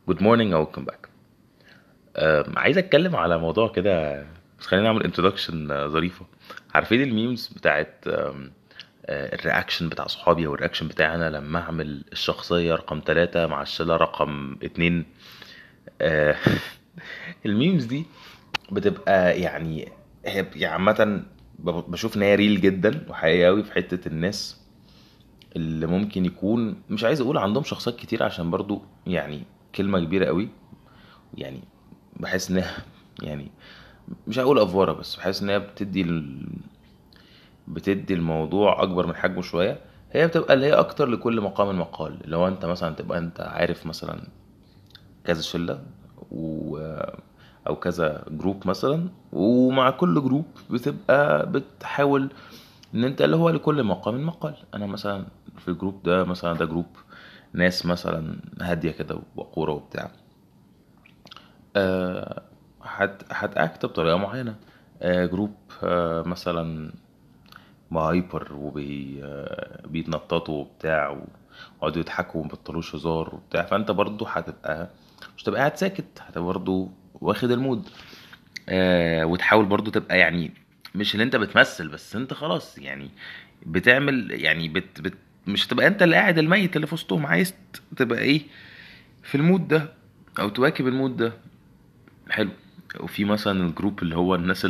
جود مورنينج او ويلكم باك عايز اتكلم على موضوع كده بس خلينا نعمل انترودكشن ظريفه عارفين الميمز بتاعت آم، آه، الرياكشن بتاع صحابي او الرياكشن بتاعي انا لما اعمل الشخصيه رقم ثلاثة مع الشله رقم اتنين آه، الميمز دي بتبقى يعني هي يعني عامة ب- بشوف ان هي ريل جدا وحقيقية قوي في حتة الناس اللي ممكن يكون مش عايز اقول عندهم شخصيات كتير عشان برضو يعني كلمة كبيرة قوي يعني بحس انها يعني مش هقول افوره بس بحس ان هي بتدي ال... بتدي الموضوع اكبر من حجمه شويه هي بتبقى اللي هي اكتر لكل مقام مقال اللي هو انت مثلا تبقى انت عارف مثلا كذا شله و او كذا جروب مثلا ومع كل جروب بتبقى بتحاول ان انت اللي هو لكل مقام مقال انا مثلا في الجروب ده مثلا ده جروب ناس مثلا هاديه كده وقوره وبتاع آه، هت هتاكت بطريقه معينه آه، جروب آه، مثلا هايبر وبي آه، بيتنططوا وبتاع ويقعدوا يضحكوا وما بيبطلوش هزار وبتاع فانت برضو هتبقى مش هتبقى قاعد ساكت هتبقى برضو واخد المود آه، وتحاول برضو تبقى يعني مش اللي انت بتمثل بس انت خلاص يعني بتعمل يعني بت بت مش هتبقى انت اللي قاعد الميت اللي في وسطهم عايز تبقى ايه في المود ده او تواكب المود ده حلو وفي مثلا الجروب اللي هو الناس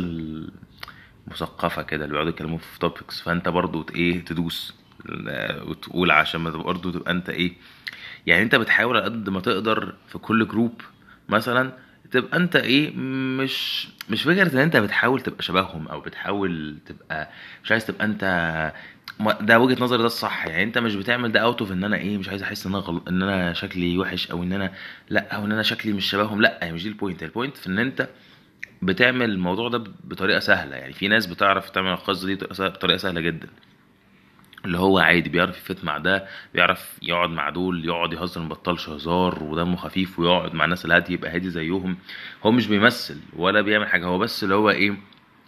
المثقفة كده اللي بيقعدوا يتكلموا في توبكس فانت برضو ت- ايه تدوس لا، وتقول عشان ما تبقى برضو تبقى انت ايه يعني انت بتحاول على قد ما تقدر في كل جروب مثلا تبقى انت ايه مش مش فكرة ان انت بتحاول تبقى شبههم او بتحاول تبقى مش عايز تبقى انت ما- ده وجهة نظري ده الصح يعني انت مش بتعمل ده اوت اوف ان انا ايه مش عايز احس ان انا غل... ان انا شكلي وحش او ان انا لا او ان انا شكلي مش شبههم لا هي مش دي البوينت البوينت في ان انت بتعمل الموضوع ده بطريقه سهله يعني في ناس بتعرف تعمل القصه دي بطريقه سهلة- بطريقة سهله جدا اللي هو عادي بيعرف يفت مع ده بيعرف يقعد مع دول يقعد يهزر مبطلش هزار ودمه خفيف ويقعد مع الناس الهاديه يبقى هادي زيهم هو مش بيمثل ولا بيعمل حاجه هو بس اللي هو ايه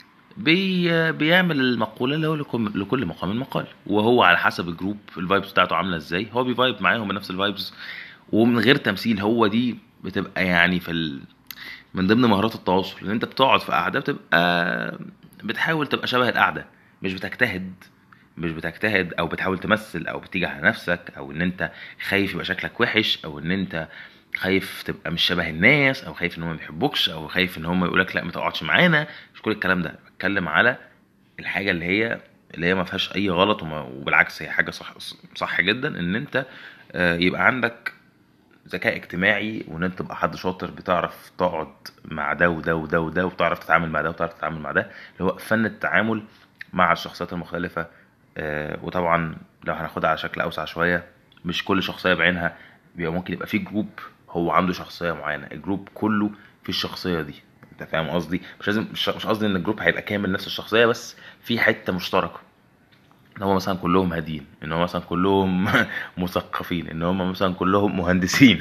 بي بيعمل المقوله اللي هو لكل لكل مقام مقال وهو على حسب الجروب الفايبس بتاعته عامله ازاي هو بيفايب معاهم بنفس الفايبس ومن غير تمثيل هو دي بتبقى يعني في ال... من ضمن مهارات التواصل ان انت بتقعد في قعده بتبقى بتحاول تبقى شبه القعده مش بتجتهد مش بتجتهد او بتحاول تمثل او بتيجي على نفسك او ان انت خايف يبقى شكلك وحش او ان انت خايف تبقى مش شبه الناس او خايف ان هم ما يحبوكش او خايف ان هم يقولك لا ما تقعدش معانا مش كل الكلام ده بتكلم على الحاجه اللي هي اللي هي ما فيهاش اي غلط وما وبالعكس هي حاجه صح صح جدا ان انت آه، يبقى عندك ذكاء اجتماعي وان انت تبقى حد شاطر بتعرف تقعد مع ده وده وده وده وبتعرف تتعامل مع ده وتعرف تتعامل مع ده اللي هو فن التعامل مع الشخصيات المختلفة آه، وطبعا لو هناخدها على شكل اوسع شوية مش كل شخصية بعينها بيبقى ممكن يبقى في جروب هو عنده شخصية معينة الجروب كله في الشخصية دي انت فاهم قصدي مش لازم مش مش قصدي ان الجروب هيبقى كامل نفس الشخصية بس في حتة مشتركة ان هم مثلا كلهم هاديين ان هم مثلا كلهم مثقفين ان هم مثلا كلهم مهندسين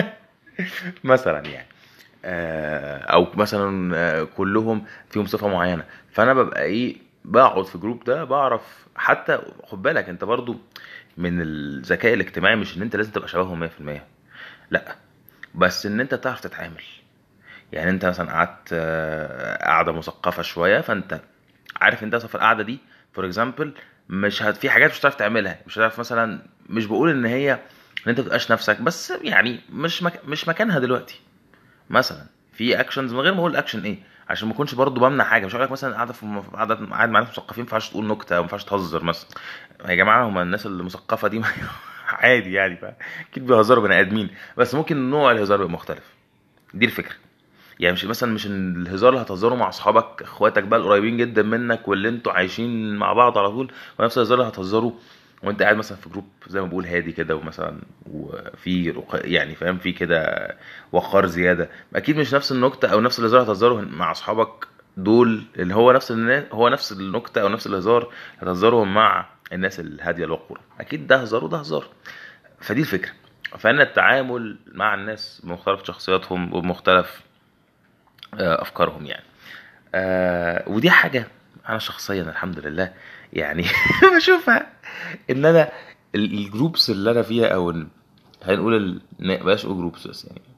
مثلا يعني آه، او مثلا آه، كلهم فيهم صفه معينه فانا ببقى ايه بقعد في جروب ده بعرف حتى خد بالك انت برضو من الذكاء الاجتماعي مش ان انت لازم تبقى شبههم 100% لا بس ان انت تعرف تتعامل يعني انت مثلا قعدت آه، قعده مثقفه شويه فانت عارف انت مثلا في القعده دي فور اكزامبل مش هت... في حاجات مش هتعرف تعملها مش هتعرف مثلا مش بقول ان هي ان انت متبقاش نفسك بس يعني مش مك... مش مكانها دلوقتي مثلا في اكشنز من غير ما اقول اكشن ايه عشان ما اكونش برضه بمنع حاجه مش هقول لك مثلا قاعده في م- قاعده قاعد مع ناس مثقفين ما ينفعش تقول نكته او ما ينفعش تهزر مثلا يا جماعه هما الناس المثقفه دي عادي يعني ف- اكيد بيهزروا بني ادمين بس ممكن نوع الهزار يبقى مختلف دي الفكره يعني مش مثلا مش إن الهزار اللي هتهزره مع اصحابك اخواتك بقى القريبين جدا منك واللي انتوا عايشين مع بعض على طول ونفس الهزار اللي هتهزره وانت قاعد مثلا في جروب زي ما بقول هادي كده ومثلا وفي رق- يعني فاهم في كده وقار زياده اكيد مش نفس النكته او نفس الهزار اللي هتهزره مع اصحابك دول اللي هو نفس النا- هو نفس النكته او نفس الهزار اللي هتهزرهم مع الناس الهاديه الوقوره اكيد ده هزار وده هزار فدي الفكره فان التعامل مع الناس بمختلف شخصياتهم وبمختلف آه، افكارهم يعني آه ودي حاجه انا شخصيا الحمد لله يعني بشوفها ان انا ال- الجروبس اللي انا فيها او ال- هنقول ال... ن- بلاش نقول جروبس بس يعني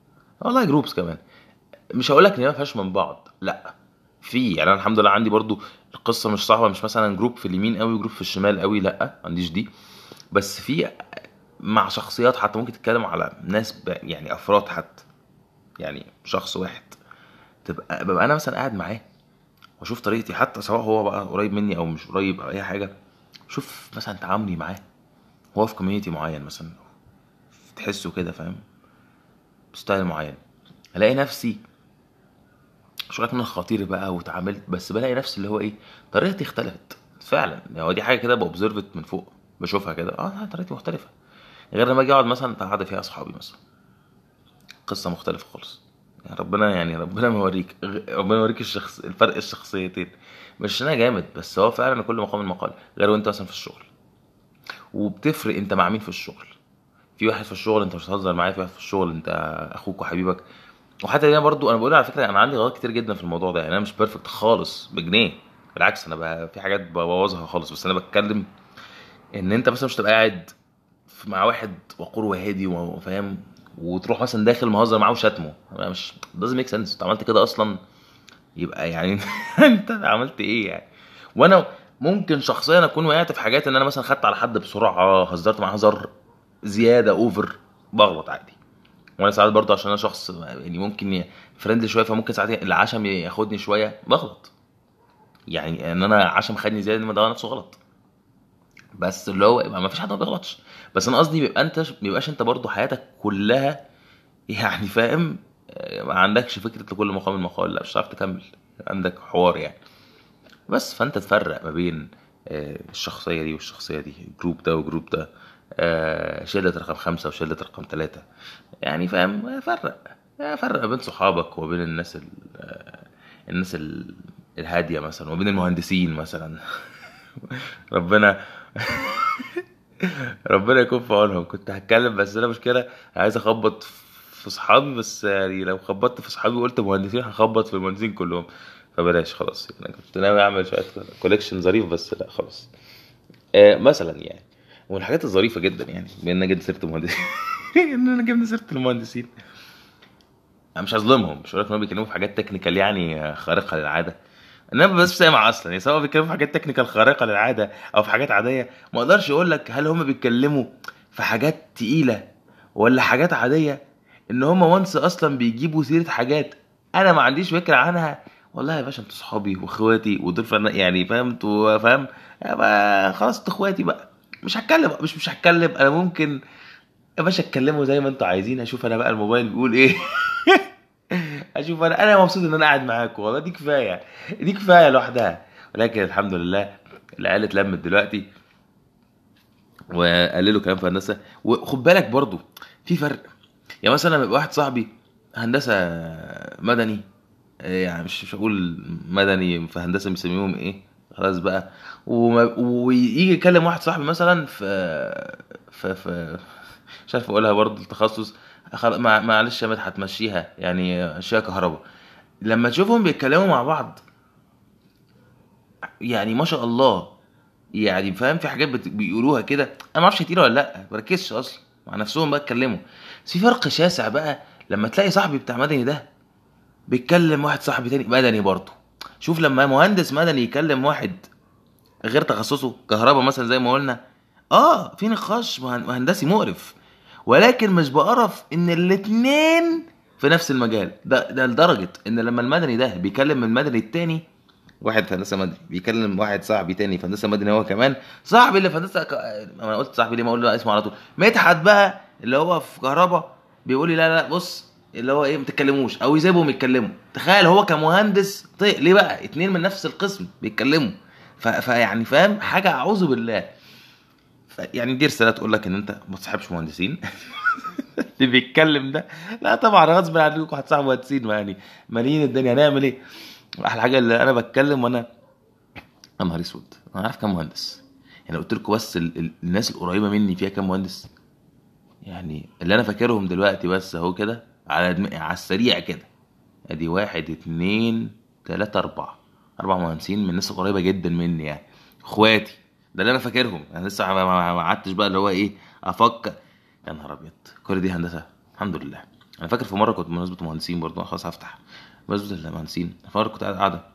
والله جروبس كمان مش هقول لك ان هي ما فيهاش من بعض لا في يعني انا الحمد لله عندي برضو القصه مش صعبه مش مثلا جروب في اليمين قوي وجروب في الشمال قوي لا ما عنديش دي بس في مع شخصيات حتى ممكن تتكلم على ناس ب... يعني افراد حتى يعني شخص واحد تبقى ببقى انا مثلا قاعد معاه واشوف طريقتي حتى سواء هو بقى قريب مني او مش قريب او اي حاجه شوف مثلا تعاملي معاه هو في كوميونتي معين مثلا تحسه كده فاهم ستايل معين الاقي نفسي شويه من الخطير بقى واتعاملت بس بلاقي نفسي اللي هو ايه طريقتي اختلفت فعلا يعني هو دي حاجه كده باوبزرفت من فوق بشوفها كده اه لا، طريقتي مختلفه غير لما اجي اقعد مثلا قاعده فيها اصحابي مثلا قصه مختلفه خالص يعني ربنا يعني ربنا ما يوريك غ- ربنا يوريك الشخص الفرق الشخصيتين مش انا جامد بس هو فعلا كل مقام مقال غير وانت مثلا في الشغل وبتفرق انت مع مين في الشغل في واحد في الشغل انت مش هتهزر معاه في واحد في الشغل انت اخوك وحبيبك وحتى انا برضو انا بقول على فكره انا عندي غلطات كتير جدا في الموضوع ده يعني انا مش بيرفكت خالص بجنيه بالعكس انا بقى في حاجات ببوظها خالص بس انا بتكلم ان انت مثلا مش تبقى قاعد في- مع واحد وقور وهادي وفاهم وتروح مثلا داخل مهزر معاه وشتمه أنا مش doesn't make sense انت عملت كده اصلا يبقى يعني انت عملت ايه يعني وانا ممكن شخصيا اكون وقعت في حاجات ان انا مثلا خدت على حد بسرعه هزرت معاه هزار زياده اوفر بغلط عادي وانا ساعات برضه عشان انا شخص يعني ممكن فريندلي شويه فممكن ساعات العشم ياخدني شويه بغلط يعني ان انا عشم خدني زياده ده نفسه غلط بس اللي هو يبقى ما فيش حد ما بيغلطش بس انا قصدي بيبقى انت ما بيبقاش انت برضه حياتك كلها يعني فاهم آه، ما عندكش فكره لكل مقام مقال لا مش هتعرف تكمل عندك حوار يعني بس فانت تفرق ما بين آه، الشخصيه دي والشخصيه دي الجروب ده والجروب ده آه، شله رقم خمسة وشله رقم ثلاثة يعني فاهم فرق فرق بين صحابك وبين الناس ال... آه، الناس ال... الهاديه مثلا وبين المهندسين مثلا ربنا ربنا يكون في عونهم كنت هتكلم بس انا مشكله عايز اخبط في صحابي بس يعني لو خبطت في صحابي وقلت مهندسين هخبط في المهندسين كلهم فبلاش خلاص انا كنت ناوي اعمل شويه كوليكشن ظريف بس لا خلاص آه مثلا يعني ومن الحاجات الظريفه جدا يعني بما اننا جبنا سيره المهندسين اننا جبنا سيره المهندسين انا مش هظلمهم مش هقول لك ان هم بيتكلموا في حاجات تكنيكال يعني آه، خارقه للعاده انا بس مش سامع اصلا يعني سواء بيتكلموا في حاجات تكنيكال خارقه للعاده او في حاجات عاديه ما اقدرش اقول لك هل هم بيتكلموا في حاجات تقيله ولا حاجات عاديه ان هم وانس اصلا بيجيبوا سيره حاجات انا ما عنديش فكره عنها والله يا باشا انتوا صحابي واخواتي ودول فن- يعني فاهم انتوا فاهم يبقى خلاص انتوا اخواتي بقى مش هتكلم مش مش هتكلم انا ممكن يا باشا اتكلموا زي ما انتوا عايزين اشوف انا بقى الموبايل بيقول ايه اشوف انا انا مبسوط ان انا قاعد معاكم والله دي كفايه دي كفايه لوحدها ولكن الحمد لله العيال اتلمت دلوقتي وقللوا كلام في هندسه وخد بالك برضو في فرق يعني مثلا لما يبقى واحد صاحبي هندسه مدني إيه يعني مش مش هقول مدني في هندسه بيسميهم ايه خلاص بقى وما ويجي يكلم واحد صاحبي مثلا في في في مش عارف اقولها برضه التخصص خل- مع- معلش يا مدحت هتمشيها يعني اشياء كهرباء لما تشوفهم بيتكلموا مع بعض يعني ما شاء الله يعني فاهم في حاجات بت- بيقولوها كده انا ما اعرفش كتير ولا لا ما بركزش اصلا مع نفسهم بقى اتكلموا بس في فرق شاسع بقى لما تلاقي صاحبي بتاع مدني ده بيتكلم واحد صاحبي تاني مدني برضه شوف لما مهندس مدني يكلم واحد غير تخصصه كهرباء مثلا زي ما قلنا اه في نقاش مهن- هندسي مقرف ولكن مش بقرف ان الاتنين في نفس المجال ده ده لدرجه ان لما المدني ده بيكلم المدني التاني واحد في هندسه مدني بيكلم واحد صاحبي تاني في هندسه مدني هو كمان صاحبي اللي في هندسه ك... انا قلت صاحبي ليه ما اقول له اسمه على طول مدحت بقى اللي هو في كهرباء بيقول لي لا لا بص اللي هو ايه ما تتكلموش او يسيبهم يتكلموا تخيل هو كمهندس طيب ليه بقى اتنين من نفس القسم بيتكلموا ف... فيعني فاهم حاجه اعوذ بالله ف... يعني دي رساله تقول لك ان انت ما تصاحبش مهندسين اللي بيتكلم ده لا طبعا غصب عنكم هتصاحبوا مهندسين ما يعني مالين الدنيا هنعمل ايه احلى حاجه اللي انا بتكلم وانا يا نهار اسود انا عارف كام مهندس يعني قلت لكم بس ال... ال... الناس القريبه مني فيها كام مهندس يعني اللي انا فاكرهم دلوقتي بس اهو كده على دم... على السريع كده ادي واحد اتنين تلاتة اربعة اربع مهندسين من الناس القريبة جدا مني يعني اخواتي ده اللي انا فاكرهم انا لسه ما- ما ما قعدتش بقى اللي هو ايه افكر يا نهار ابيض كل دي هندسة الحمد لله انا فاكر في مره كنت بمناسبه المهندسين برضه أنا خلاص هفتح بمناسبه المهندسين في مره كنت قاعد قاعده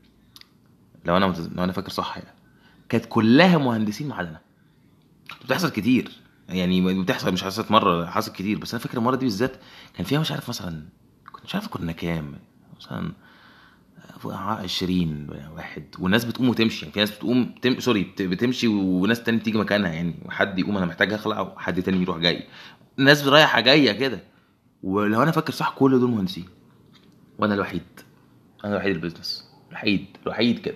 لو انا متز... لو انا فاكر صح يعني كانت كلها مهندسين ما عدا انا بتحصل كتير يعني بتحصل مش حصلت مره حصلت كتير بس انا فاكر المره دي بالذات كان فيها مش عارف مثلا كنت مش عارف كنا كام مثلا فوق 20 واحد والناس بتقوم وتمشي يعني في ناس بتقوم تم... سوري بت- بتمشي وناس تاني تيجي مكانها يعني وحد يقوم انا محتاج اخلع وحد تاني يروح جاي ناس رايحه جايه كده ولو انا فاكر صح كل دول مهندسين وانا الوحيد انا الوحيد البيزنس الوحيد الوحيد كده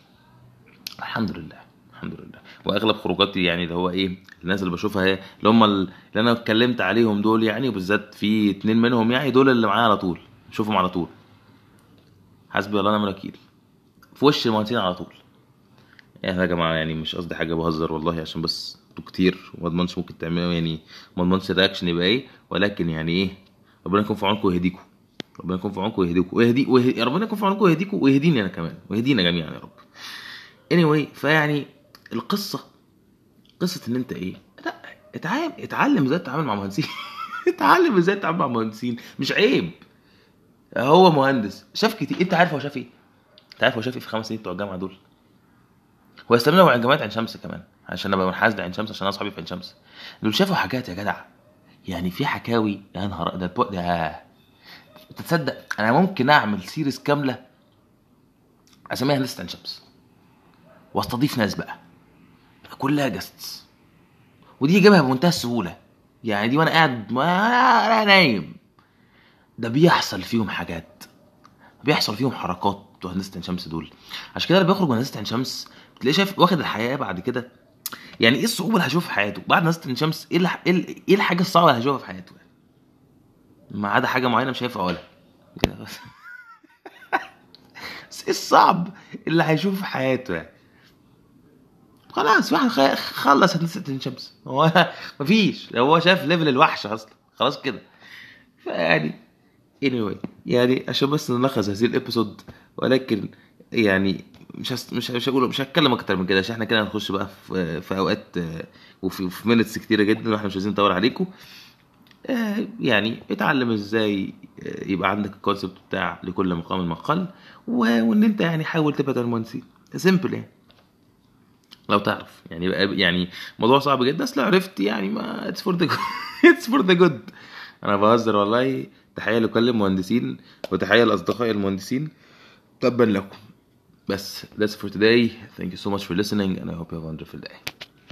الحمد لله الحمد لله واغلب خروجاتي يعني اللي هو ايه الناس اللي بشوفها هي اللي هم اللي انا اتكلمت عليهم دول يعني وبالذات في اتنين منهم يعني دول اللي معايا على طول بشوفهم على طول حسبي الله ونعم الوكيل في وش المهندسين على طول يعني يا جماعه يعني مش قصدي حاجه بهزر والله عشان بس انتوا كتير وما اضمنش ممكن تعملوا يعني ما اضمنش الرياكشن يبقى ايه ولكن يعني ايه ربنا يكون في عونكم ويهديكم ربنا يكون في عونكم ويهديكم ويهدي ويهدي ربنا يكون في عونكم ويهديكم ويهديني انا كمان ويهدينا جميعا يا رب anyway فيعني القصه قصه ان انت ايه لا اتعلم اتعلم ازاي تتعامل مع مهندسين اتعلم ازاي تتعامل مع مهندسين مش عيب هو مهندس شاف كتير انت عارف هو شاف ايه انت عارف هو شاف ايه في خمس سنين بتوع الجامعه دول هو استنى مع جامعه عين شمس كمان عشان ابقى منحاز لعين شمس عشان انا اصحابي في عين شمس دول شافوا حاجات يا جدع يعني في حكاوي يا نهار ده البو- ده انت تصدق انا ممكن اعمل سيريز كامله اسميها هندسه عين شمس واستضيف ناس بقى كلها جاستس ودي اجيبها بمنتهى السهوله يعني دي وانا قاعد ما انا نايم ده بيحصل فيهم حاجات بيحصل فيهم حركات بتوع هندسه عين شمس دول عشان كده اللي بيخرج من هندسه عين شمس بتلاقيه شايف واخد الحياه بعد كده يعني ايه الصعوبه اللي هيشوفها في حياته بعد هندسه عين شمس ايه الح- ايه ال- ايه الحاجه الصعبه اللي هيشوفها في حياته يعني ما عدا حاجه معينه مش هينفع اقولها كده بس بس ايه الصعب اللي هيشوفه في حياته يعني خلاص واحد خ- خلص هندسه عين شمس هو مفيش هو شاف ليفل الوحش اصلا خلاص كده فيعني anyway يعني عشان بس نلخص هذه الابيسود ولكن يعني مش هس... مش مش هقول مش هتكلم اكتر من كده عشان احنا كده هنخش بقى في في اوقات آه، وفي في مينتس كتيره جدا واحنا مش عايزين نطول عليكم آه، يعني اتعلم ازاي آه، يبقى عندك الكونسبت بتاع لكل مقام مقال و- وان انت يعني حاول تبعد عن المهندسين سيمبل يعني لو تعرف يعني بقى يعني موضوع صعب جدا بس لو عرفت يعني ما اتس فور ذا اتس فور ذا جود انا بهزر والله تحيه لكل المهندسين وتحيه لاصدقائي المهندسين تبا لكم بس that's for today thank you so much for listening and I hope you have a wonderful day